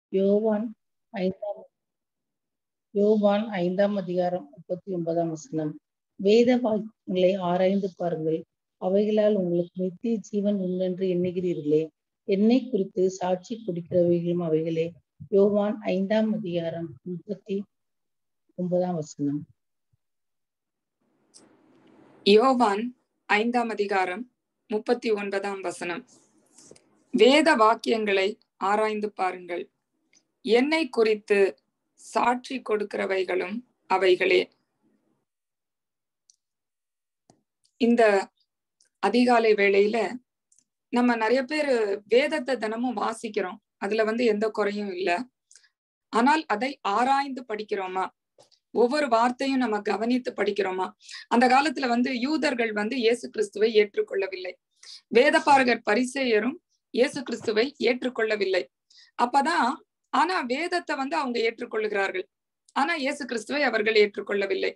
யோவான் ஐந்தாம் யோவான் ஐந்தாம் அதிகாரம் முப்பத்தி ஒன்பதாம் வசனம் வேத வாக்கியங்களை ஆராய்ந்து பாருங்கள் அவைகளால் உங்களுக்கு நித்திய ஜீவன் உண்டென்று எண்ணுகிறீர்களே என்னை குறித்து சாட்சி கொடுக்கிறவைகளும் அவைகளே யோவான் ஐந்தாம் அதிகாரம் முப்பத்தி ஒன்பதாம் வசனம் யோவான் ஐந்தாம் அதிகாரம் முப்பத்தி ஒன்பதாம் வசனம் வேத வாக்கியங்களை ஆராய்ந்து பாருங்கள் என்னை குறித்து சாட்சி கொடுக்கிறவைகளும் அவைகளே இந்த அதிகாலை வேளையில நம்ம நிறைய பேர் வேதத்தை தினமும் வாசிக்கிறோம் அதுல வந்து எந்த குறையும் இல்லை ஆனால் அதை ஆராய்ந்து படிக்கிறோமா ஒவ்வொரு வார்த்தையும் நம்ம கவனித்து படிக்கிறோமா அந்த காலத்துல வந்து யூதர்கள் வந்து இயேசு கிறிஸ்துவை ஏற்றுக்கொள்ளவில்லை வேதபாரகர் பரிசேயரும் இயேசு கிறிஸ்துவை ஏற்றுக்கொள்ளவில்லை அப்பதான் ஆனா வேதத்தை வந்து அவங்க ஏற்றுக்கொள்ளுகிறார்கள் ஆனா இயேசு கிறிஸ்துவை அவர்கள் ஏற்றுக்கொள்ளவில்லை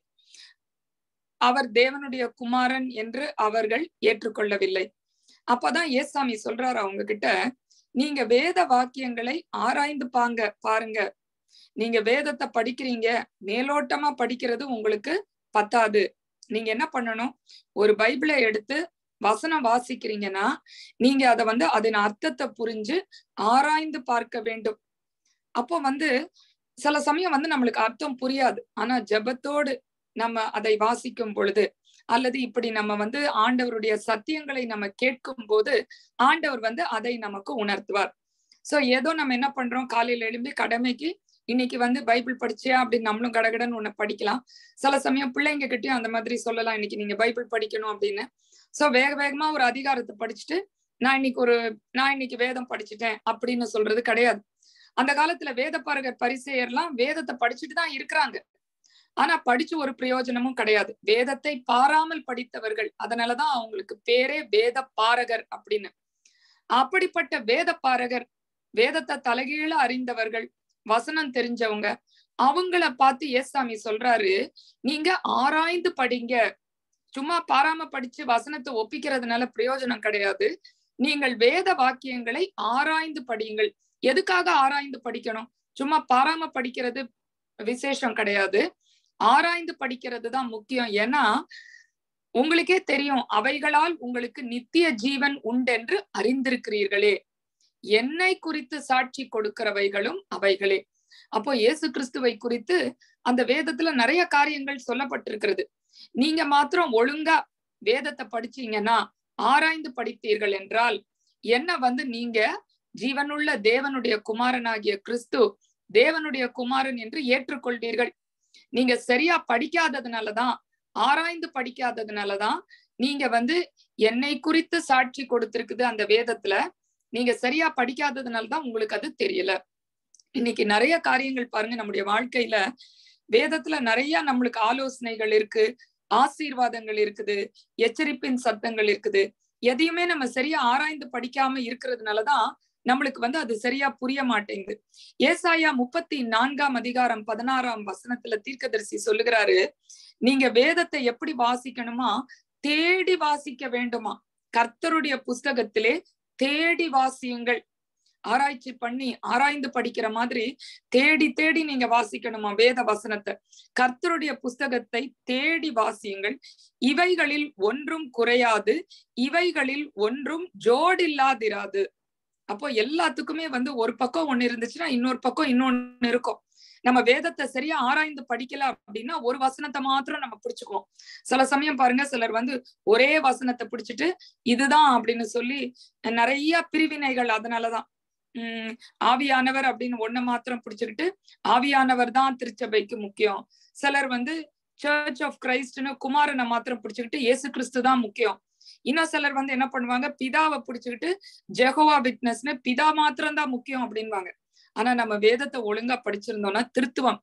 அவர் தேவனுடைய குமாரன் என்று அவர்கள் ஏற்றுக்கொள்ளவில்லை அப்பதான் ஏசாமி சொல்றாரு அவங்க கிட்ட நீங்க வேத வாக்கியங்களை ஆராய்ந்து பாங்க பாருங்க நீங்க வேதத்தை படிக்கிறீங்க மேலோட்டமா படிக்கிறது உங்களுக்கு பத்தாது நீங்க என்ன பண்ணணும் ஒரு பைபிளை எடுத்து வசனம் வாசிக்கிறீங்கன்னா நீங்க அதை வந்து அதன் அர்த்தத்தை புரிஞ்சு ஆராய்ந்து பார்க்க வேண்டும் அப்போ வந்து சில சமயம் வந்து நம்மளுக்கு அர்த்தம் புரியாது ஆனா ஜபத்தோடு நம்ம அதை வாசிக்கும் பொழுது அல்லது இப்படி நம்ம வந்து ஆண்டவருடைய சத்தியங்களை நம்ம கேட்கும் போது ஆண்டவர் வந்து அதை நமக்கு உணர்த்துவார் சோ ஏதோ நம்ம என்ன பண்றோம் காலையில எழும்பி கடமைக்கு இன்னைக்கு வந்து பைபிள் படிச்சியா அப்படின்னு நம்மளும் கடகடன்னு ஒண்ணு படிக்கலாம் சில சமயம் பிள்ளைங்க கிட்டயும் அந்த மாதிரி சொல்லலாம் இன்னைக்கு நீங்க பைபிள் படிக்கணும் அப்படின்னு சோ வேக வேகமா ஒரு அதிகாரத்தை படிச்சுட்டு நான் இன்னைக்கு ஒரு நான் இன்னைக்கு வேதம் படிச்சுட்டேன் அப்படின்னு சொல்றது கிடையாது அந்த காலத்துல வேத பாரகர் பரிசெயர்லாம் வேதத்தை படிச்சுட்டு தான் இருக்கிறாங்க ஆனா படிச்சு ஒரு பிரயோஜனமும் கிடையாது வேதத்தை பாராமல் படித்தவர்கள் அதனாலதான் அவங்களுக்கு பேரே வேத பாரகர் அப்படின்னு அப்படிப்பட்ட வேத பாரகர் வேதத்தை தலைகீழ அறிந்தவர்கள் வசனம் தெரிஞ்சவங்க அவங்கள பார்த்து ஏசாமி சொல்றாரு நீங்க ஆராய்ந்து படிங்க சும்மா பாராம படிச்சு வசனத்தை ஒப்பிக்கிறதுனால பிரயோஜனம் கிடையாது நீங்கள் வேத வாக்கியங்களை ஆராய்ந்து படியுங்கள் எதுக்காக ஆராய்ந்து படிக்கணும் சும்மா பாராம படிக்கிறது விசேஷம் கிடையாது ஆராய்ந்து படிக்கிறது தான் முக்கியம் ஏன்னா உங்களுக்கே தெரியும் அவைகளால் உங்களுக்கு நித்திய ஜீவன் உண்டென்று அறிந்திருக்கிறீர்களே என்னை குறித்து சாட்சி கொடுக்கிறவைகளும் அவைகளே அப்போ இயேசு கிறிஸ்துவை குறித்து அந்த வேதத்துல நிறைய காரியங்கள் சொல்லப்பட்டிருக்கிறது நீங்க மாத்திரம் ஒழுங்கா வேதத்தை படிச்சீங்கன்னா ஆராய்ந்து படித்தீர்கள் என்றால் என்ன வந்து நீங்க ஜீவனுள்ள தேவனுடைய குமாரனாகிய கிறிஸ்து தேவனுடைய குமாரன் என்று ஏற்றுக்கொள்வீர்கள் நீங்க சரியா படிக்காததுனாலதான் ஆராய்ந்து படிக்காததுனாலதான் நீங்க வந்து என்னை குறித்து சாட்சி கொடுத்திருக்குது அந்த வேதத்துல நீங்க சரியா படிக்காததுனாலதான் உங்களுக்கு அது தெரியல இன்னைக்கு நிறைய காரியங்கள் பாருங்க நம்முடைய வாழ்க்கையில வேதத்துல நிறைய நம்மளுக்கு ஆலோசனைகள் இருக்கு ஆசீர்வாதங்கள் இருக்குது எச்சரிப்பின் சத்தங்கள் இருக்குது எதையுமே நம்ம சரியா ஆராய்ந்து படிக்காம இருக்கிறதுனாலதான் நம்மளுக்கு வந்து அது சரியா புரிய மாட்டேங்குது ஏசாயா முப்பத்தி நான்காம் அதிகாரம் பதினாறாம் வசனத்துல தீர்க்கதரிசி சொல்லுகிறாரு நீங்க வேதத்தை எப்படி வாசிக்கணுமா தேடி வாசிக்க வேண்டுமா கர்த்தருடைய புஸ்தகத்திலே தேடி வாசியுங்கள் ஆராய்ச்சி பண்ணி ஆராய்ந்து படிக்கிற மாதிரி தேடி தேடி நீங்க வாசிக்கணுமா வேத வசனத்தை கர்த்தருடைய புஸ்தகத்தை தேடி வாசியுங்கள் இவைகளில் ஒன்றும் குறையாது இவைகளில் ஒன்றும் ஜோடில்லாதிராது அப்போ எல்லாத்துக்குமே வந்து ஒரு பக்கம் ஒண்ணு இருந்துச்சுன்னா இன்னொரு பக்கம் இன்னொன்னு இருக்கும் நம்ம வேதத்தை சரியா ஆராய்ந்து படிக்கல அப்படின்னா ஒரு வசனத்தை மாத்திரம் நம்ம பிடிச்சுக்குவோம் சில சமயம் பாருங்க சிலர் வந்து ஒரே வசனத்தை பிடிச்சிட்டு இதுதான் அப்படின்னு சொல்லி நிறைய பிரிவினைகள் அதனாலதான் உம் ஆவியானவர் அப்படின்னு ஒண்ண மாத்திரம் பிடிச்சுக்கிட்டு ஆவியானவர் தான் திருச்சபைக்கு முக்கியம் சிலர் வந்து சர்ச் ஆஃப் கிரைஸ்ட்னு குமாரனை மாத்திரம் பிடிச்சுக்கிட்டு இயேசு கிறிஸ்து தான் முக்கியம் இன்னும் சிலர் வந்து என்ன பண்ணுவாங்க பிதாவை பிடிச்சுக்கிட்டு ஜெகோவா விட்னஸ்னு பிதா மாத்திரம் தான் முக்கியம் அப்படின்வாங்க ஆனா நம்ம வேதத்தை ஒழுங்கா படிச்சிருந்தோம்னா திருத்துவம்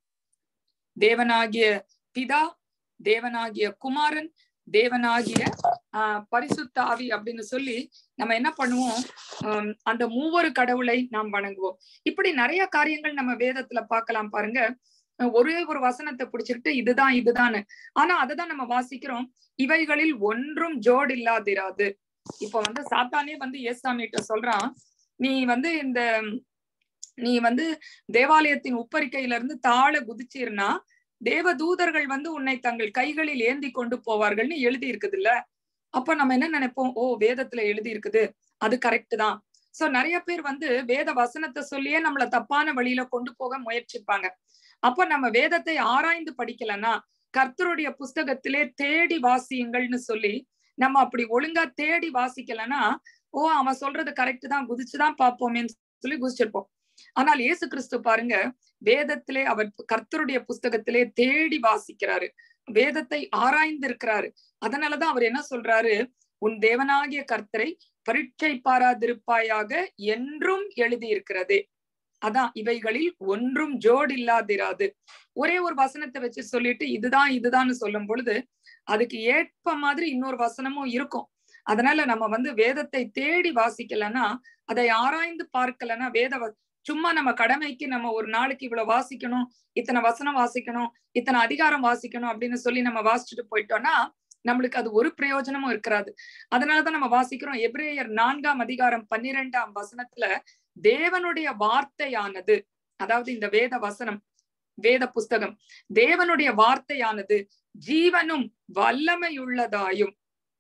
தேவனாகிய பிதா தேவனாகிய குமாரன் தேவனாகிய ஆஹ் பரிசுத்த ஆவி அப்படின்னு சொல்லி நம்ம என்ன பண்ணுவோம் அந்த மூவரு கடவுளை நாம் வணங்குவோம் இப்படி நிறைய காரியங்கள் நம்ம வேதத்துல பார்க்கலாம் பாருங்க ஒரே ஒரு வசனத்தை பிடிச்சிக்கிட்டு இதுதான் இதுதான்னு ஆனா அததான் நம்ம வாசிக்கிறோம் இவைகளில் ஒன்றும் ஜோடு இல்லாதிராது இப்ப வந்து சாத்தானே வந்து ஏசாமிட்ட சொல்றான் நீ வந்து இந்த நீ வந்து தேவாலயத்தின் உப்பரிக்கையில இருந்து தாழ குதிச்சீர்னா தேவ தூதர்கள் வந்து உன்னை தங்கள் கைகளில் ஏந்தி கொண்டு போவார்கள்னு எழுதி இருக்குது இல்ல அப்ப நம்ம என்ன நினைப்போம் ஓ வேதத்துல எழுதி இருக்குது அது கரெக்ட் தான் சோ நிறைய பேர் வந்து வேத வசனத்தை சொல்லியே நம்மள தப்பான வழியில கொண்டு போக முயற்சிப்பாங்க அப்ப நம்ம வேதத்தை ஆராய்ந்து படிக்கலன்னா கர்த்தருடைய புஸ்தகத்திலே தேடி வாசியுங்கள்னு சொல்லி நம்ம அப்படி ஒழுங்கா தேடி வாசிக்கலன்னா ஓ அவன் சொல்றது கரெக்ட் தான் குதிச்சுதான் பார்ப்போமேன்னு சொல்லி குதிச்சிருப்போம் ஆனால் இயேசு கிறிஸ்து பாருங்க வேதத்திலே அவர் கர்த்தருடைய புஸ்தகத்திலே தேடி வாசிக்கிறாரு வேதத்தை ஆராய்ந்து இருக்கிறாரு அதனாலதான் அவர் என்ன சொல்றாரு உன் தேவனாகிய கர்த்தரை பரீட்சை பாராதிருப்பாயாக என்றும் எழுதியிருக்கிறதே அதான் இவைகளில் ஒன்றும் ஜோடு இல்லாதிராது ஒரே ஒரு வசனத்தை வச்சு சொல்லிட்டு இதுதான் இதுதான்னு சொல்லும் பொழுது அதுக்கு ஏற்ப மாதிரி இன்னொரு வசனமும் இருக்கும் அதனால நம்ம வந்து வேதத்தை தேடி வாசிக்கலன்னா அதை ஆராய்ந்து பார்க்கலன்னா வேத சும்மா நம்ம கடமைக்கு நம்ம ஒரு நாளைக்கு இவ்வளவு வாசிக்கணும் இத்தனை வசனம் வாசிக்கணும் இத்தனை அதிகாரம் வாசிக்கணும் அப்படின்னு சொல்லி நம்ம வாசிச்சுட்டு போயிட்டோம்னா நம்மளுக்கு அது ஒரு பிரயோஜனமும் இருக்கிறாது அதனாலதான் நம்ம வாசிக்கிறோம் எப்ரேயர் நான்காம் அதிகாரம் பன்னிரெண்டாம் வசனத்துல தேவனுடைய வார்த்தையானது அதாவது இந்த வேத வசனம் வேத புஸ்தகம் தேவனுடைய வார்த்தையானது ஜீவனும் வல்லமையுள்ளதாயும்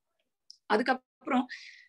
அதுக்கப்புறம்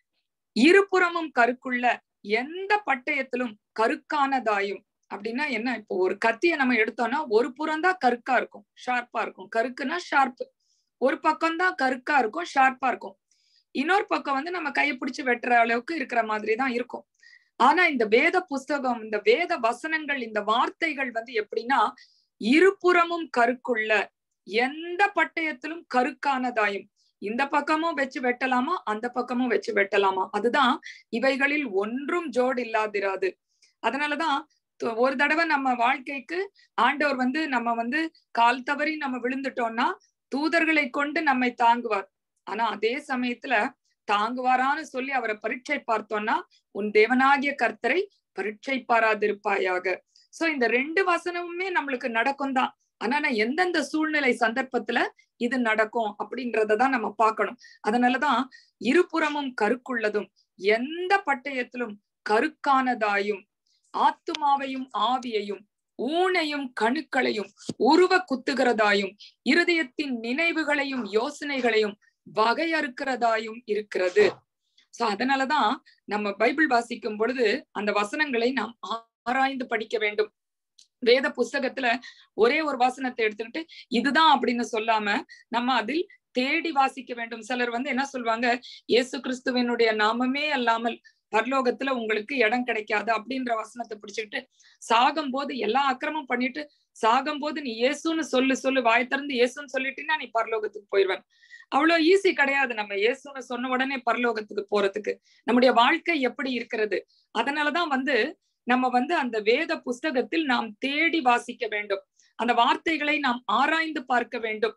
இருபுறமும் கருக்குள்ள எந்த பட்டயத்திலும் கருக்கானதாயும் அப்படின்னா என்ன இப்போ ஒரு கத்தியை நம்ம எடுத்தோம்னா ஒரு புறம் தான் கருக்கா இருக்கும் ஷார்ப்பா இருக்கும் கருக்குன்னா ஷார்ப் ஒரு பக்கம் தான் கருக்கா இருக்கும் ஷார்ப்பா இருக்கும் இன்னொரு பக்கம் வந்து நம்ம கையை பிடிச்சு வெட்டுற அளவுக்கு இருக்கிற மாதிரி தான் இருக்கும் ஆனா இந்த வேத புஸ்தகம் இந்த வேத வசனங்கள் இந்த வார்த்தைகள் வந்து எப்படின்னா இருபுறமும் கருக்குள்ள எந்த பட்டயத்திலும் கருக்கானதாயும் இந்த பக்கமும் வச்சு வெட்டலாமா அந்த பக்கமும் வச்சு வெட்டலாமா அதுதான் இவைகளில் ஒன்றும் ஜோடு இல்லாதிராது அதனாலதான் ஒரு தடவை நம்ம வாழ்க்கைக்கு ஆண்டவர் வந்து நம்ம வந்து கால் தவறி நம்ம விழுந்துட்டோம்னா தூதர்களை கொண்டு நம்மை தாங்குவார் ஆனா அதே சமயத்துல தாங்குவாரான்னு சொல்லி அவரை பரீட்சை பார்த்தோம்னா உன் தேவனாகிய கர்த்தரை பரீட்சை பாராதிருப்பாயாக சோ இந்த ரெண்டு வசனமுமே நம்மளுக்கு நடக்கும் தான் ஆனா நான் எந்தெந்த சூழ்நிலை சந்தர்ப்பத்துல இது நடக்கும் அப்படின்றதான் நம்ம பார்க்கணும் அதனாலதான் இருபுறமும் கருக்குள்ளதும் எந்த பட்டயத்திலும் கருக்கானதாயும் ஆத்துமாவையும் ஆவியையும் ஊனையும் கணுக்களையும் உருவ குத்துகிறதாயும் இருதயத்தின் நினைவுகளையும் யோசனைகளையும் வகையறுக்கிறதாயும் இருக்கிறது சோ அதனாலதான் நம்ம பைபிள் வாசிக்கும் பொழுது அந்த வசனங்களை நாம் ஆராய்ந்து படிக்க வேண்டும் வேத புஸ்தகத்துல ஒரே ஒரு வாசனத்தை எடுத்துக்கிட்டு இதுதான் அப்படின்னு சொல்லாம நம்ம அதில் தேடி வாசிக்க வேண்டும் சிலர் வந்து என்ன சொல்லுவாங்க இயேசு கிறிஸ்துவனுடைய நாமமே அல்லாமல் பரலோகத்துல உங்களுக்கு இடம் கிடைக்காது அப்படின்ற வசனத்தை பிடிச்சுக்கிட்டு சாகும் போது எல்லா அக்கிரமும் பண்ணிட்டு சாகும் போது நீ இயேசுன்னு சொல்லு சொல்லு வாய் திறந்து இயேசுன்னு சொல்லிட்டீங்கன்னா நீ பரலோகத்துக்கு போயிடுவேன் அவ்வளவு ஈஸி கிடையாது நம்ம இயேசுன்னு சொன்ன உடனே பரலோகத்துக்கு போறதுக்கு நம்முடைய வாழ்க்கை எப்படி இருக்கிறது அதனாலதான் வந்து நம்ம வந்து அந்த வேத புஸ்தகத்தில் நாம் தேடி வாசிக்க வேண்டும் அந்த வார்த்தைகளை நாம் ஆராய்ந்து பார்க்க வேண்டும்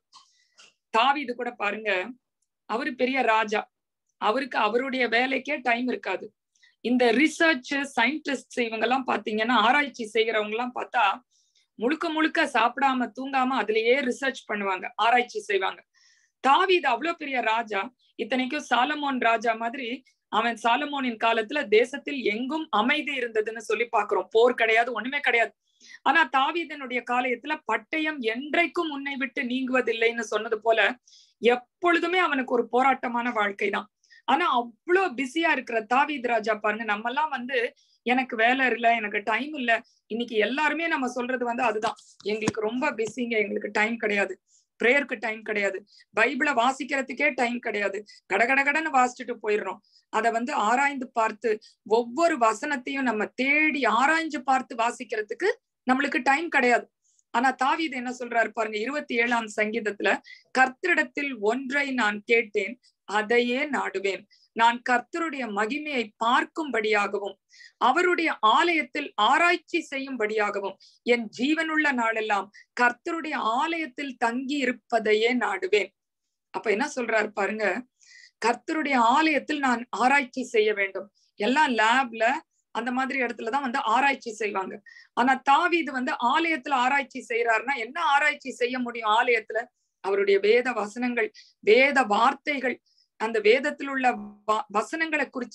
தாவிது கூட பாருங்க அவரு பெரிய ராஜா அவருக்கு அவருடைய வேலைக்கே டைம் இருக்காது இந்த ரிசர்ச் சயின்டிஸ்ட் இவங்க எல்லாம் பாத்தீங்கன்னா ஆராய்ச்சி செய்யறவங்க எல்லாம் பார்த்தா முழுக்க முழுக்க சாப்பிடாம தூங்காம அதுலயே ரிசர்ச் பண்ணுவாங்க ஆராய்ச்சி செய்வாங்க தாவிது அவ்வளவு பெரிய ராஜா இத்தனைக்கும் சாலமோன் ராஜா மாதிரி அவன் சாலமோனின் காலத்துல தேசத்தில் எங்கும் அமைதி இருந்ததுன்னு சொல்லி பாக்குறோம் போர் கிடையாது ஒண்ணுமே கிடையாது ஆனா தாவீதனுடைய காலயத்துல பட்டயம் என்றைக்கும் உன்னை விட்டு நீங்குவதில்லைன்னு சொன்னது போல எப்பொழுதுமே அவனுக்கு ஒரு போராட்டமான வாழ்க்கை தான் ஆனா அவ்வளவு பிஸியா இருக்கிற தாவீத் ராஜா பாருங்க நம்ம எல்லாம் வந்து எனக்கு வேலை இல்ல எனக்கு டைம் இல்ல இன்னைக்கு எல்லாருமே நம்ம சொல்றது வந்து அதுதான் எங்களுக்கு ரொம்ப பிஸிங்க எங்களுக்கு டைம் கிடையாது ப்ரேயருக்கு டைம் கிடையாது பைபிளை வாசிக்கிறதுக்கே டைம் கிடையாது கடகடகடன்னு வாசிச்சுட்டு போயிடுறோம் அதை வந்து ஆராய்ந்து பார்த்து ஒவ்வொரு வசனத்தையும் நம்ம தேடி ஆராய்ஞ்சு பார்த்து வாசிக்கிறதுக்கு நம்மளுக்கு டைம் கிடையாது ஆனா தாவீது என்ன சொல்றாரு பாருங்க இருபத்தி ஏழாம் சங்கீதத்துல கர்த்தரிடத்தில் ஒன்றை நான் கேட்டேன் அதையே நாடுவேன் நான் கர்த்தருடைய மகிமையை பார்க்கும்படியாகவும் அவருடைய ஆலயத்தில் ஆராய்ச்சி செய்யும்படியாகவும் என் ஜீவனுள்ள நாளெல்லாம் கர்த்தருடைய ஆலயத்தில் தங்கி இருப்பதையே நாடுவேன் அப்ப என்ன சொல்றாரு பாருங்க கர்த்தருடைய ஆலயத்தில் நான் ஆராய்ச்சி செய்ய வேண்டும் எல்லாம் லேப்ல அந்த மாதிரி இடத்துலதான் வந்து ஆராய்ச்சி செய்வாங்க ஆனா தாவீது வந்து ஆலயத்துல ஆராய்ச்சி செய்யறாருன்னா என்ன ஆராய்ச்சி செய்ய முடியும் ஆலயத்துல அவருடைய வேத வசனங்கள் வேத வார்த்தைகள் அந்த வேதத்தில் உள்ள வசனங்களை குறிச்சு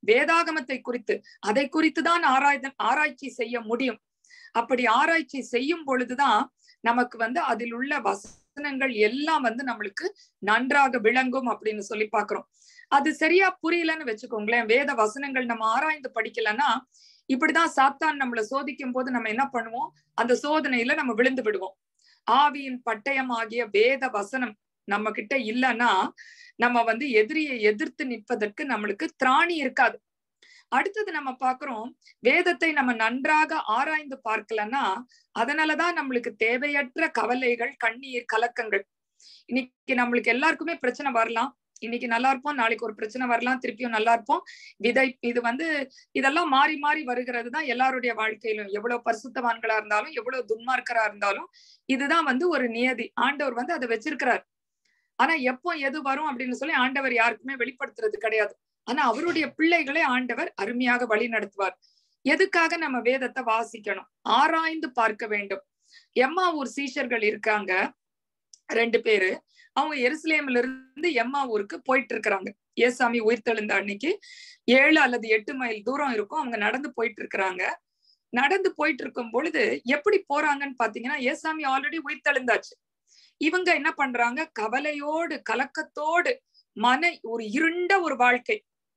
வேதாகமத்தை குறித்து அதை குறித்து தான் ஆராய் ஆராய்ச்சி செய்ய முடியும் அப்படி ஆராய்ச்சி செய்யும் பொழுதுதான் நமக்கு வந்து அதில் உள்ள வசனங்கள் எல்லாம் வந்து நம்மளுக்கு நன்றாக விளங்கும் அப்படின்னு சொல்லி பாக்குறோம் அது சரியா புரியலன்னு வச்சுக்கோங்களேன் வேத வசனங்கள் நம்ம ஆராய்ந்து படிக்கலன்னா இப்படிதான் சாத்தான் நம்மளை சோதிக்கும் போது நம்ம என்ன பண்ணுவோம் அந்த சோதனையில நம்ம விழுந்து விடுவோம் ஆவியின் பட்டயம் ஆகிய வேத வசனம் நம்ம கிட்ட இல்லைன்னா நம்ம வந்து எதிரியை எதிர்த்து நிற்பதற்கு நம்மளுக்கு திராணி இருக்காது அடுத்தது நம்ம பாக்குறோம் வேதத்தை நம்ம நன்றாக ஆராய்ந்து பார்க்கலன்னா அதனாலதான் நம்மளுக்கு தேவையற்ற கவலைகள் கண்ணீர் கலக்கங்கள் இன்னைக்கு நம்மளுக்கு எல்லாருக்குமே பிரச்சனை வரலாம் இன்னைக்கு நல்லா இருப்போம் நாளைக்கு ஒரு பிரச்சனை வரலாம் திருப்பியும் நல்லா இருப்போம் விதை இது வந்து இதெல்லாம் மாறி மாறி வருகிறது தான் எல்லாருடைய வாழ்க்கையிலும் எவ்வளவு பரிசுத்தவான்களா இருந்தாலும் எவ்வளவு துன்மார்க்கரா இருந்தாலும் இதுதான் வந்து ஒரு நியதி ஆண்டவர் வந்து அதை வச்சிருக்கிறார் ஆனா எப்போ எது வரும் அப்படின்னு சொல்லி ஆண்டவர் யாருக்குமே வெளிப்படுத்துறது கிடையாது ஆனா அவருடைய பிள்ளைகளை ஆண்டவர் அருமையாக வழி நடத்துவார் எதுக்காக நம்ம வேதத்தை வாசிக்கணும் ஆராய்ந்து பார்க்க வேண்டும் எம்மா ஊர் சீஷர்கள் இருக்காங்க ரெண்டு பேரு அவங்க எருசலேம்ல இருந்து எம்மா ஊருக்கு போயிட்டு இருக்கிறாங்க ஏசாமி உயிர்த்தெழுந்த அன்னைக்கு ஏழு அல்லது எட்டு மைல் தூரம் இருக்கும் அவங்க நடந்து போயிட்டு இருக்கிறாங்க நடந்து போயிட்டு இருக்கும் பொழுது எப்படி போறாங்கன்னு பாத்தீங்கன்னா ஏசாமி ஆல்ரெடி உயிர்த்தெழுந்தாச்சு இவங்க என்ன பண்றாங்க கவலையோடு கலக்கத்தோடு மன ஒரு இருண்ட ஒரு வாழ்க்கை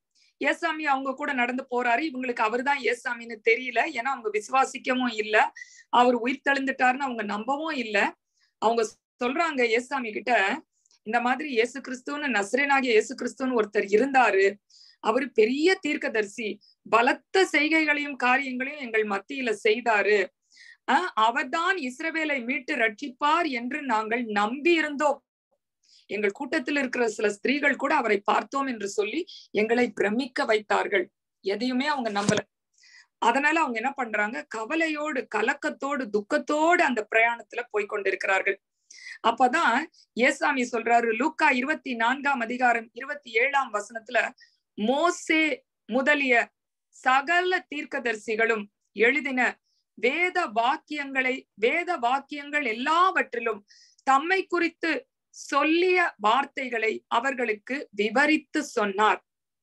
ஏசாமி அவங்க கூட நடந்து போறாரு இவங்களுக்கு அவர்தான் ஏசாமின்னு தெரியல ஏன்னா அவங்க விசுவாசிக்கவும் இல்ல அவர் உயிர் தெழுந்துட்டாருன்னு அவங்க நம்பவும் இல்ல அவங்க சொல்றாங்க ஏசாமி கிட்ட இந்த மாதிரி இயேசு கிறிஸ்துன்னு நஸ்ரேனாகிய இயேசு கிறிஸ்துன்னு ஒருத்தர் இருந்தாரு அவரு பெரிய தீர்க்கதரிசி பலத்த செய்கைகளையும் காரியங்களையும் எங்கள் மத்தியில செய்தாரு ஆஹ் அவர்தான் இஸ்ரவேலை மீட்டு ரட்சிப்பார் என்று நாங்கள் நம்பி இருந்தோம் எங்கள் கூட்டத்தில் இருக்கிற சில ஸ்திரீகள் கூட அவரை பார்த்தோம் என்று சொல்லி எங்களை பிரமிக்க வைத்தார்கள் எதையுமே அவங்க நம்பல அதனால அவங்க என்ன பண்றாங்க கவலையோடு கலக்கத்தோடு துக்கத்தோடு அந்த பிரயாணத்துல போய் கொண்டிருக்கிறார்கள் அப்பதான் ஏசாமி சொல்றாரு லூக்கா இருபத்தி நான்காம் அதிகாரம் இருபத்தி ஏழாம் வசனத்துல மோசே முதலிய சகல தீர்க்கதரிசிகளும் எழுதின வேத வாக்கியங்களை வேத வாக்கியங்கள் எல்லாவற்றிலும் தம்மை குறித்து சொல்லிய வார்த்தைகளை அவர்களுக்கு விவரித்து சொன்னார்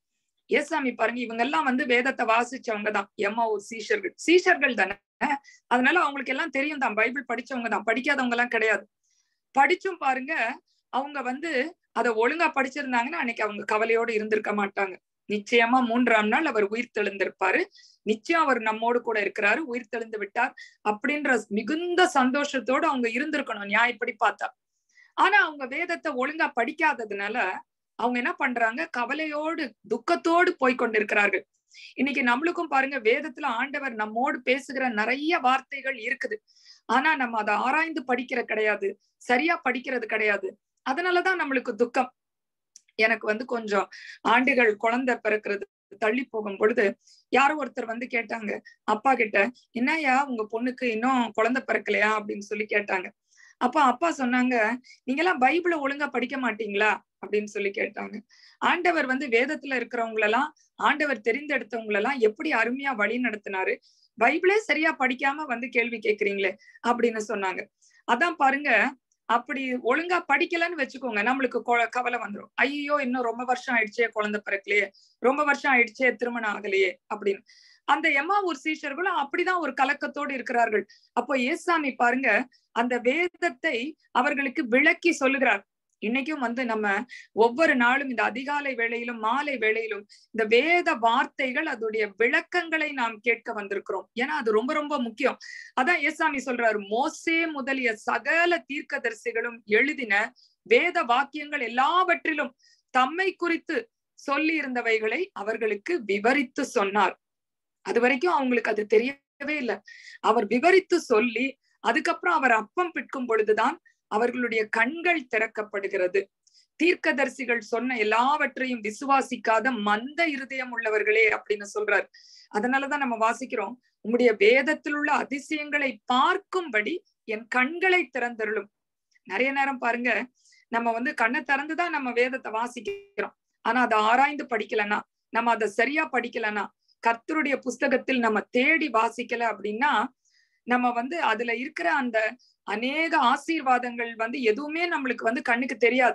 ஏசாமி பாருங்க இவங்க எல்லாம் வந்து வேதத்தை வாசிச்சவங்க தான் எம்மா ஒரு சீஷர்கள் சீஷர்கள் தானே அதனால அவங்களுக்கு எல்லாம் தெரியும் தான் பைபிள் படிச்சவங்க தான் படிக்காதவங்க எல்லாம் கிடையாது படிச்சும் பாருங்க அவங்க வந்து அதை ஒழுங்கா படிச்சிருந்தாங்கன்னா அன்னைக்கு அவங்க கவலையோடு இருந்திருக்க மாட்டாங்க நிச்சயமா மூன்றாம் நாள் அவர் உயிர் தெளிந்திருப்பாரு நிச்சயம் அவர் நம்மோடு கூட இருக்கிறாரு உயிர் தெளிந்து விட்டார் அப்படின்ற மிகுந்த சந்தோஷத்தோடு அவங்க இருந்திருக்கணும் நியாயப்படி பார்த்தா ஆனா அவங்க வேதத்தை ஒழுங்கா படிக்காததுனால அவங்க என்ன பண்றாங்க கவலையோடு துக்கத்தோடு போய் கொண்டிருக்கிறார்கள் இன்னைக்கு நம்மளுக்கும் பாருங்க வேதத்துல ஆண்டவர் நம்மோடு பேசுகிற நிறைய வார்த்தைகள் இருக்குது ஆனா நம்ம அதை ஆராய்ந்து படிக்கிற கிடையாது சரியா படிக்கிறது கிடையாது அதனாலதான் நம்மளுக்கு துக்கம் எனக்கு வந்து கொஞ்சம் ஆண்டுகள் குழந்தை பிறக்கிறது தள்ளி போகும் பொழுது யாரோ ஒருத்தர் வந்து கேட்டாங்க அப்பா கிட்ட என்னையா உங்க பொண்ணுக்கு இன்னும் குழந்தை பிறக்கலையா அப்படின்னு சொல்லி கேட்டாங்க அப்ப அப்பா சொன்னாங்க நீங்க எல்லாம் பைபிள ஒழுங்கா படிக்க மாட்டீங்களா அப்படின்னு சொல்லி கேட்டாங்க ஆண்டவர் வந்து வேதத்துல இருக்கிறவங்களெல்லாம் ஆண்டவர் தெரிந்தெடுத்தவங்களெல்லாம் எப்படி அருமையா வழி நடத்தினாரு பைபிளே சரியா படிக்காம வந்து கேள்வி கேக்குறீங்களே அப்படின்னு சொன்னாங்க அதான் பாருங்க அப்படி ஒழுங்கா படிக்கலன்னு வச்சுக்கோங்க நம்மளுக்கு கவலை வந்துடும் ஐயோ இன்னும் ரொம்ப வருஷம் ஆயிடுச்சே குழந்தை பிறக்கலையே ரொம்ப வருஷம் ஆயிடுச்சே திருமணம் ஆகலையே அப்படின்னு அந்த எம்மா ஒரு சீஷர்களும் அப்படிதான் ஒரு கலக்கத்தோடு இருக்கிறார்கள் அப்போ ஏசாமி பாருங்க அந்த வேதத்தை அவர்களுக்கு விளக்கி சொல்லுகிறார் இன்னைக்கும் வந்து நம்ம ஒவ்வொரு நாளும் இந்த அதிகாலை வேளையிலும் மாலை வேளையிலும் இந்த வேத வார்த்தைகள் அதோடைய விளக்கங்களை நாம் கேட்க வந்திருக்கிறோம் ஏன்னா அது ரொம்ப ரொம்ப முக்கியம் அதான் ஏசாமி சொல்றாரு மோசே முதலிய சகல தீர்க்கதரிசிகளும் எழுதின வேத வாக்கியங்கள் எல்லாவற்றிலும் தம்மை குறித்து சொல்லி இருந்தவைகளை அவர்களுக்கு விவரித்து சொன்னார் அது வரைக்கும் அவங்களுக்கு அது தெரியவே இல்லை அவர் விவரித்து சொல்லி அதுக்கப்புறம் அவர் அப்பம் பிற்கும் பொழுதுதான் அவர்களுடைய கண்கள் திறக்கப்படுகிறது தீர்க்கதரிசிகள் சொன்ன எல்லாவற்றையும் விசுவாசிக்காத மந்த இருதயம் உள்ளவர்களே அப்படின்னு சொல்றார் அதனாலதான் நம்ம வாசிக்கிறோம் உம்முடைய வேதத்தில் உள்ள அதிசயங்களை பார்க்கும்படி என் கண்களை திறந்தருளும் நிறைய நேரம் பாருங்க நம்ம வந்து கண்ணை திறந்துதான் நம்ம வேதத்தை வாசிக்கிறோம் ஆனா அதை ஆராய்ந்து படிக்கலன்னா நம்ம அதை சரியா படிக்கலன்னா கர்த்தருடைய புஸ்தகத்தில் நம்ம தேடி வாசிக்கல அப்படின்னா நம்ம வந்து அதுல இருக்கிற அந்த அநேக ஆசீர்வாதங்கள் வந்து எதுவுமே நம்மளுக்கு வந்து கண்ணுக்கு தெரியாது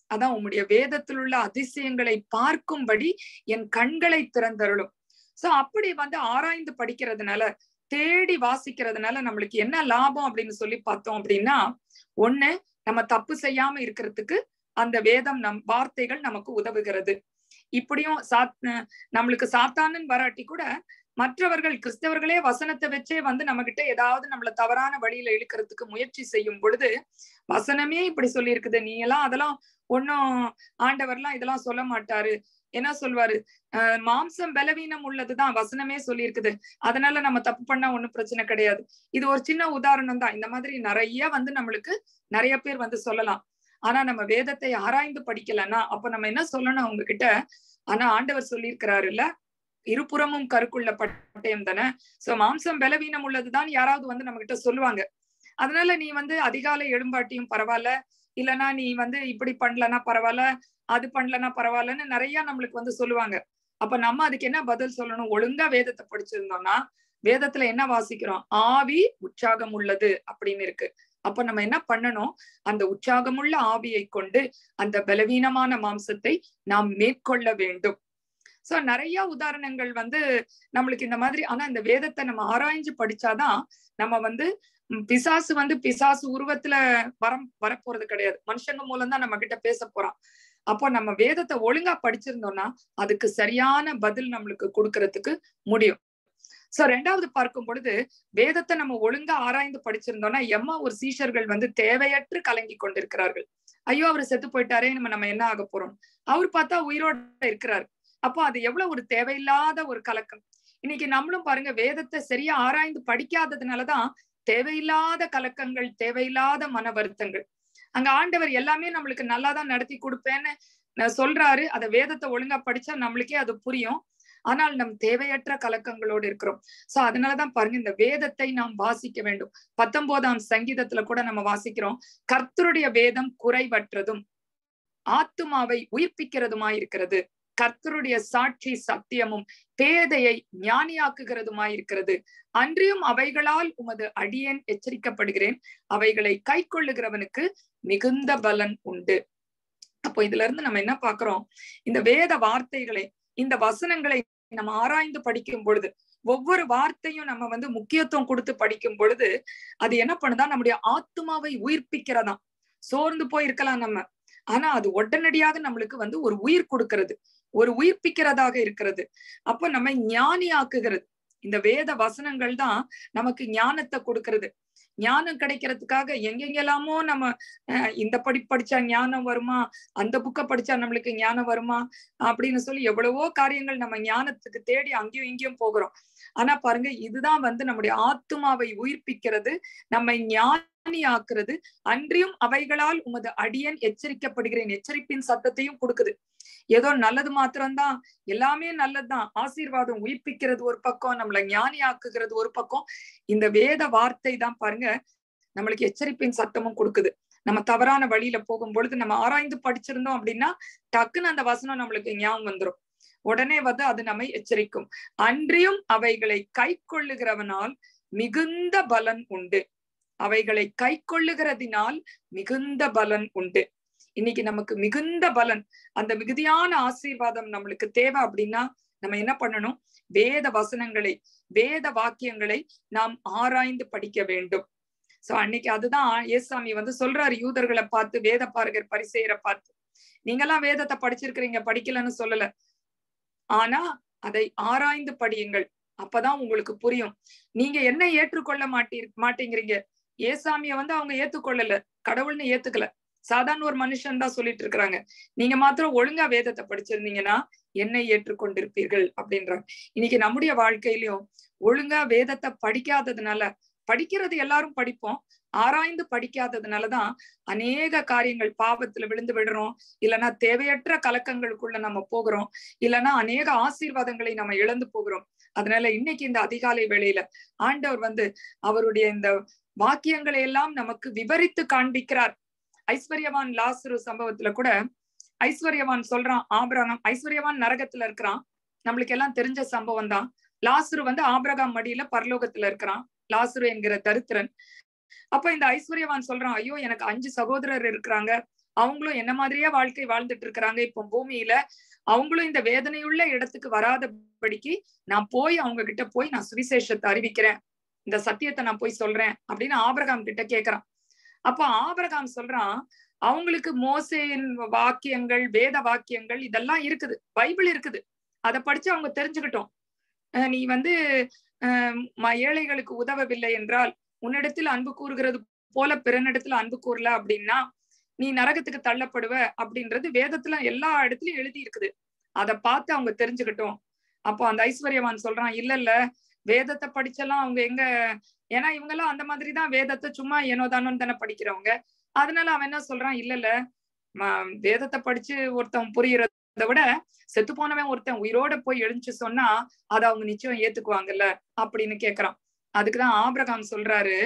அதான் உம்முடைய வேதத்தில் உள்ள அதிசயங்களை பார்க்கும்படி என் கண்களை திறந்தருளும் சோ அப்படி வந்து ஆராய்ந்து படிக்கிறதுனால தேடி வாசிக்கிறதுனால நம்மளுக்கு என்ன லாபம் அப்படின்னு சொல்லி பார்த்தோம் அப்படின்னா ஒண்ணு நம்ம தப்பு செய்யாம இருக்கிறதுக்கு அந்த வேதம் நம் வார்த்தைகள் நமக்கு உதவுகிறது இப்படியும் சாத் நம்மளுக்கு சாத்தானன் வராட்டி கூட மற்றவர்கள் கிறிஸ்தவர்களே வசனத்தை வச்சே வந்து நம்ம கிட்ட ஏதாவது நம்மள தவறான வழியில இழுக்கிறதுக்கு முயற்சி செய்யும் பொழுது வசனமே இப்படி சொல்லி இருக்குது நீ எல்லாம் அதெல்லாம் ஒன்னும் ஆண்டவர்லாம் இதெல்லாம் சொல்ல மாட்டாரு என்ன சொல்வாரு அஹ் மாம்சம் பலவீனம் உள்ளதுதான் வசனமே சொல்லி இருக்குது அதனால நம்ம தப்பு பண்ணா ஒண்ணும் பிரச்சனை கிடையாது இது ஒரு சின்ன உதாரணம் தான் இந்த மாதிரி நிறைய வந்து நம்மளுக்கு நிறைய பேர் வந்து சொல்லலாம் ஆனா நம்ம வேதத்தை ஆராய்ந்து படிக்கலன்னா அப்ப நம்ம என்ன சொல்லணும் அவங்க கிட்ட ஆனா ஆண்டவர் சொல்லியிருக்கிறாரு இல்ல இருபுறமும் கருக்குள்ள பட்டயம் தானே சோ மாம்சம் பலவீனம் உள்ளதுதான் யாராவது வந்து நம்ம கிட்ட சொல்லுவாங்க அதனால நீ வந்து அதிகாலை எழும்பாட்டியும் பரவாயில்ல இல்லைன்னா நீ வந்து இப்படி பண்ணலன்னா பரவாயில்ல அது பண்ணலன்னா பரவாயில்லன்னு நிறைய நம்மளுக்கு வந்து சொல்லுவாங்க அப்ப நம்ம அதுக்கு என்ன பதில் சொல்லணும் ஒழுங்கா வேதத்தை படிச்சிருந்தோம்னா வேதத்துல என்ன வாசிக்கிறோம் ஆவி உற்சாகம் உள்ளது அப்படின்னு இருக்கு அப்ப நம்ம என்ன பண்ணணும் அந்த உற்சாகமுள்ள ஆவியை கொண்டு அந்த பலவீனமான மாம்சத்தை நாம் மேற்கொள்ள வேண்டும் சோ நிறைய உதாரணங்கள் வந்து நம்மளுக்கு இந்த மாதிரி ஆனா இந்த வேதத்தை நம்ம ஆராய்ஞ்சு படிச்சாதான் நம்ம வந்து பிசாசு வந்து பிசாசு உருவத்துல வர வரப்போறது கிடையாது மனுஷங்க மூலம் தான் நம்ம கிட்ட பேச போறான் அப்போ நம்ம வேதத்தை ஒழுங்கா படிச்சிருந்தோம்னா அதுக்கு சரியான பதில் நம்மளுக்கு கொடுக்கறதுக்கு முடியும் சோ ரெண்டாவது பார்க்கும் பொழுது வேதத்தை நம்ம ஒழுங்கா ஆராய்ந்து படிச்சிருந்தோம்னா எம்மா ஒரு சீஷர்கள் வந்து தேவையற்று கலங்கி கொண்டிருக்கிறார்கள் ஐயோ அவர் செத்து போயிட்டாரே நம்ம நம்ம என்ன ஆக போறோம் அவர் பார்த்தா உயிரோட இருக்கிறார் அப்போ அது எவ்வளவு ஒரு தேவையில்லாத ஒரு கலக்கம் இன்னைக்கு நம்மளும் பாருங்க வேதத்தை சரியா ஆராய்ந்து படிக்காததுனாலதான் தேவையில்லாத கலக்கங்கள் தேவையில்லாத மன வருத்தங்கள் அங்க ஆண்டவர் எல்லாமே நம்மளுக்கு நல்லாதான் நடத்தி கொடுப்பேன்னு சொல்றாரு அத வேதத்தை ஒழுங்கா படிச்சா நம்மளுக்கே அது புரியும் ஆனால் நம் தேவையற்ற கலக்கங்களோடு இருக்கிறோம் சோ அதனாலதான் பாருங்க இந்த வேதத்தை நாம் வாசிக்க வேண்டும் பத்தொன்பதாம் சங்கீதத்துல கூட நம்ம வாசிக்கிறோம் கர்த்தருடைய வேதம் குறைவற்றதும் ஆத்துமாவை உயிர்ப்பிக்கிறதுமாய் இருக்கிறது கர்த்தருடைய சாட்சி சத்தியமும் பேதையை ஞானியாக்குகிறதுமாய் இருக்கிறது அன்றியும் அவைகளால் உமது அடியேன் எச்சரிக்கப்படுகிறேன் அவைகளை கை கொள்ளுகிறவனுக்கு மிகுந்த பலன் உண்டு அப்போ இதுல இருந்து நம்ம என்ன பாக்குறோம் இந்த வேத வார்த்தைகளை இந்த வசனங்களை நம்ம ஆராய்ந்து படிக்கும் பொழுது ஒவ்வொரு வார்த்தையும் நம்ம வந்து முக்கியத்துவம் கொடுத்து படிக்கும் பொழுது அது என்ன பண்ணுதா நம்முடைய ஆத்மாவை உயிர்ப்பிக்கிறதா சோர்ந்து போய் இருக்கலாம் நம்ம ஆனா அது உடனடியாக நம்மளுக்கு வந்து ஒரு உயிர் கொடுக்கிறது ஒரு உயிர்ப்பிக்கிறதாக இருக்கிறது அப்போ நம்ம ஞானி ஆக்குகிறது இந்த வேத வசனங்கள் தான் நமக்கு ஞானத்தை கொடுக்கிறது ஞானம் கிடைக்கிறதுக்காக எங்கெங்கெல்லாமோ நம்ம இந்த படி படிச்சா ஞானம் வருமா அந்த புக்கை படிச்சா நம்மளுக்கு ஞானம் வருமா அப்படின்னு சொல்லி எவ்வளவோ காரியங்கள் நம்ம ஞானத்துக்கு தேடி அங்கேயும் இங்கேயும் போகிறோம் ஆனா பாருங்க இதுதான் வந்து நம்முடைய ஆத்மாவை உயிர்ப்பிக்கிறது நம்மை ஞானி ஆக்குறது அன்றியும் அவைகளால் உமது அடியன் எச்சரிக்கப்படுகிறேன் எச்சரிப்பின் சத்தத்தையும் கொடுக்குது ஏதோ நல்லது மாத்திரம்தான் எல்லாமே நல்லதுதான் ஆசீர்வாதம் உயிர்ப்பிக்கிறது ஒரு பக்கம் நம்மளை ஞானி ஆக்குகிறது ஒரு பக்கம் இந்த வேத வார்த்தை தான் பாருங்க நம்மளுக்கு எச்சரிப்பின் சத்தமும் கொடுக்குது நம்ம தவறான வழியில போகும் பொழுது நம்ம ஆராய்ந்து படிச்சிருந்தோம் அப்படின்னா டக்குன்னு அந்த வசனம் நம்மளுக்கு ஞாபகம் வந்துடும் உடனே வந்து அது நம்மை எச்சரிக்கும் அன்றியும் அவைகளை கை கொள்ளுகிறவனால் மிகுந்த பலன் உண்டு அவைகளை கை கொள்ளுகிறதினால் மிகுந்த பலன் உண்டு இன்னைக்கு நமக்கு மிகுந்த பலன் அந்த மிகுதியான ஆசீர்வாதம் நம்மளுக்கு தேவை அப்படின்னா நம்ம என்ன பண்ணணும் வேத வசனங்களை வேத வாக்கியங்களை நாம் ஆராய்ந்து படிக்க வேண்டும் சோ அன்னைக்கு அதுதான் ஏசாமி வந்து சொல்றாரு யூதர்களை பார்த்து வேத பாரகர் பரிசெயரை பார்த்து நீங்கெல்லாம் வேதத்தை படிச்சிருக்கிறீங்க படிக்கலன்னு சொல்லல ஆனா அதை ஆராய்ந்து படியுங்கள் அப்பதான் உங்களுக்கு புரியும் நீங்க என்ன ஏற்றுக்கொள்ள மாட்டீ மாட்டேங்கிறீங்க ஏசாமிய வந்து அவங்க ஏத்துக்கொள்ளல கடவுள்னு ஏத்துக்கல சாதாரண ஒரு மனுஷன் தான் சொல்லிட்டு இருக்கிறாங்க நீங்க மாத்திரம் ஒழுங்கா வேதத்தை படிச்சிருந்தீங்கன்னா என்னை ஏற்றுக்கொண்டிருப்பீர்கள் அப்படின்றாங்க இன்னைக்கு நம்முடைய வாழ்க்கையிலயும் ஒழுங்கா வேதத்தை படிக்காததுனால படிக்கிறது எல்லாரும் படிப்போம் ஆராய்ந்து படிக்காததுனாலதான் அநேக காரியங்கள் பாவத்துல விழுந்து விடுறோம் இல்லைன்னா தேவையற்ற கலக்கங்களுக்குள்ள நம்ம போகிறோம் இல்லைன்னா அநேக ஆசீர்வாதங்களை நம்ம இழந்து போகிறோம் அதனால இன்னைக்கு இந்த அதிகாலை வேளையில ஆண்டவர் வந்து அவருடைய இந்த வாக்கியங்களை எல்லாம் நமக்கு விவரித்து காண்பிக்கிறார் ஐஸ்வர்யவான் லாசுரு சம்பவத்துல கூட ஐஸ்வர்யவான் சொல்றான் ஆபிரகாம் ஐஸ்வர்யவான் நரகத்துல இருக்கிறான் நம்மளுக்கு எல்லாம் தெரிஞ்ச சம்பவம் தான் லாசுரு வந்து ஆபிரகாம் மடியில பரலோகத்துல இருக்கிறான் லாசுரு என்கிற தரித்திரன் அப்ப இந்த ஐஸ்வர்யவான் சொல்றான் ஐயோ எனக்கு அஞ்சு சகோதரர் இருக்கிறாங்க அவங்களும் என்ன மாதிரியே வாழ்க்கை வாழ்ந்துட்டு இருக்கிறாங்க இப்போ பூமியில அவங்களும் இந்த வேதனையுள்ள இடத்துக்கு வராதபடிக்கு நான் போய் அவங்க கிட்ட போய் நான் சுவிசேஷத்தை அறிவிக்கிறேன் இந்த சத்தியத்தை நான் போய் சொல்றேன் அப்படின்னு ஆபிரகாம் கிட்ட கேக்குறான் அப்ப ஆபிரகாம் சொல்றான் அவங்களுக்கு மோசேயின் வாக்கியங்கள் வேத வாக்கியங்கள் இதெல்லாம் இருக்குது பைபிள் இருக்குது அதை படிச்சு அவங்க தெரிஞ்சுக்கிட்டோம் நீ வந்து ஏழைகளுக்கு உதவவில்லை என்றால் உன்னிடத்தில் அன்பு கூறுகிறது போல பிறனிடத்துல அன்பு கூறல அப்படின்னா நீ நரகத்துக்கு தள்ளப்படுவ அப்படின்றது வேதத்துல எல்லா இடத்துலயும் எழுதி இருக்குது அதை பார்த்து அவங்க தெரிஞ்சுக்கிட்டோம் அப்போ அந்த ஐஸ்வர்யவான் சொல்றான் இல்ல இல்ல வேதத்தை படிச்செல்லாம் அவங்க எங்க ஏன்னா இவங்க எல்லாம் அந்த மாதிரிதான் வேதத்தை சும்மா ஏனோ தானோன்னு தானே படிக்கிறவங்க அதனால அவன் என்ன சொல்றான் இல்ல இல்ல வேதத்தை படிச்சு ஒருத்தன் புரியறத விட செத்து போனவன் ஒருத்தன் உயிரோட போய் எழுந்துச்சு சொன்னா அதை அவங்க நிச்சயம் ஏத்துக்குவாங்கல்ல அப்படின்னு கேக்குறான் அதுக்குதான் ஆபிரகாம் சொல்றாரு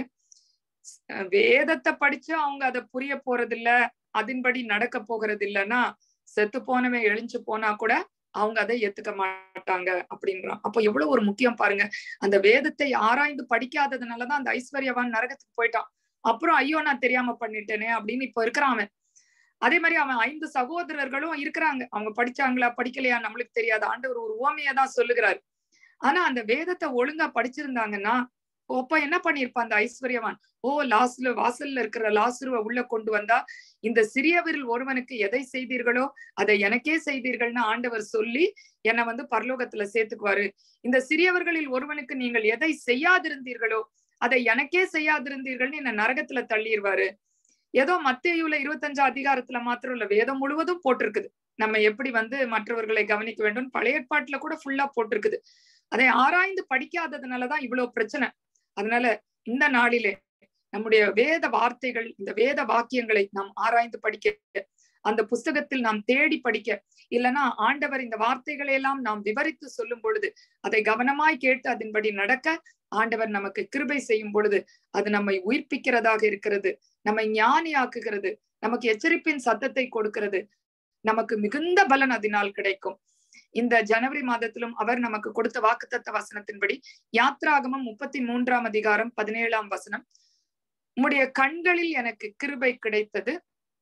வேதத்தை படிச்சு அவங்க அதை புரிய போறது இல்ல அதன்படி நடக்க போகிறது இல்லைன்னா செத்து போனவன் எழுஞ்சு போனா கூட அவங்க அதை ஏத்துக்க மாட்டாங்க அப்படின்றான் அப்ப எவ்வளவு ஒரு முக்கியம் பாருங்க அந்த வேதத்தை ஆராய்ந்து படிக்காததுனாலதான் அந்த ஐஸ்வர்யவான் நரகத்துக்கு போயிட்டான் அப்புறம் ஐயோ நான் தெரியாம பண்ணிட்டேனே அப்படின்னு இப்ப இருக்கிறான் அவன் அதே மாதிரி அவன் ஐந்து சகோதரர்களும் இருக்கிறாங்க அவங்க படிச்சாங்களா படிக்கலையா நம்மளுக்கு தெரியாது ஆண்டவர் ஒரு ஓமையை தான் சொல்லுகிறாரு ஆனா அந்த வேதத்தை ஒழுங்கா படிச்சிருந்தாங்கன்னா அப்ப என்ன பண்ணிருப்பான் அந்த ஐஸ்வர்யவான் ஓ லாஸ்ல வாசல்ல இருக்கிற லாசுருவ உள்ள கொண்டு வந்தா இந்த சிறியவரில் ஒருவனுக்கு எதை செய்தீர்களோ அதை எனக்கே செய்தீர்கள்னு ஆண்டவர் சொல்லி என்னை வந்து பரலோகத்துல சேர்த்துக்குவாரு இந்த சிறியவர்களில் ஒருவனுக்கு நீங்கள் எதை செய்யாதிருந்தீர்களோ அதை எனக்கே செய்யாதிருந்தீர்கள்னு என்ன நரகத்துல தள்ளிடுவாரு ஏதோ மத்தேயுல இருபத்தஞ்சா அதிகாரத்துல மாத்திரம் இல்ல வேதம் முழுவதும் போட்டிருக்குது நம்ம எப்படி வந்து மற்றவர்களை கவனிக்க வேண்டும் பழைய ஏற்பாட்டுல கூட ஃபுல்லா போட்டிருக்குது அதை ஆராய்ந்து படிக்காததுனாலதான் இவ்வளவு பிரச்சனை அதனால இந்த நாளிலே நம்முடைய வேத வார்த்தைகள் இந்த வேத வாக்கியங்களை நாம் ஆராய்ந்து படிக்க அந்த புஸ்தகத்தில் நாம் தேடி படிக்க இல்லைன்னா ஆண்டவர் இந்த வார்த்தைகளை எல்லாம் நாம் விவரித்து சொல்லும் பொழுது அதை கவனமாய் கேட்டு அதன்படி நடக்க ஆண்டவர் நமக்கு கிருபை செய்யும் பொழுது அது நம்மை உயிர்ப்பிக்கிறதாக இருக்கிறது நம்மை ஞானியாக்குகிறது நமக்கு எச்சரிப்பின் சத்தத்தை கொடுக்கிறது நமக்கு மிகுந்த பலன் அதனால் கிடைக்கும் இந்த ஜனவரி மாதத்திலும் அவர் நமக்கு கொடுத்த வாக்குத்தத்த வசனத்தின்படி யாத்ராகமம் முப்பத்தி மூன்றாம் அதிகாரம் பதினேழாம் வசனம் உம்முடைய கண்களில் எனக்கு கிருபை கிடைத்தது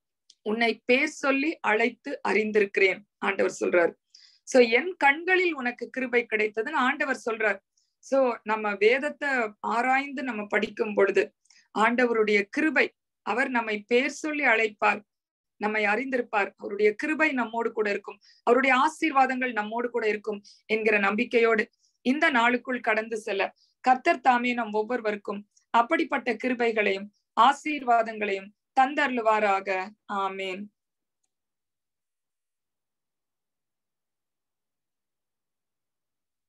உன்னை பேர் சொல்லி அழைத்து அறிந்திருக்கிறேன் ஆண்டவர் சொல்றார் சோ என் கண்களில் உனக்கு கிருபை கிடைத்ததுன்னு ஆண்டவர் சொல்றார் சோ நம்ம வேதத்தை ஆராய்ந்து நம்ம படிக்கும் பொழுது ஆண்டவருடைய கிருபை அவர் நம்மை பேர் சொல்லி அழைப்பார் நம்மை அறிந்திருப்பார் அவருடைய கிருபை நம்மோடு கூட இருக்கும் அவருடைய ஆசீர்வாதங்கள் நம்மோடு கூட இருக்கும் என்கிற நம்பிக்கையோடு இந்த நாளுக்குள் கடந்து செல்ல கர்த்தர் தாமே நம் ஒவ்வொருவருக்கும் அப்படிப்பட்ட கிருபைகளையும் ஆசீர்வாதங்களையும் தந்தருளுவாராக ஆமேன்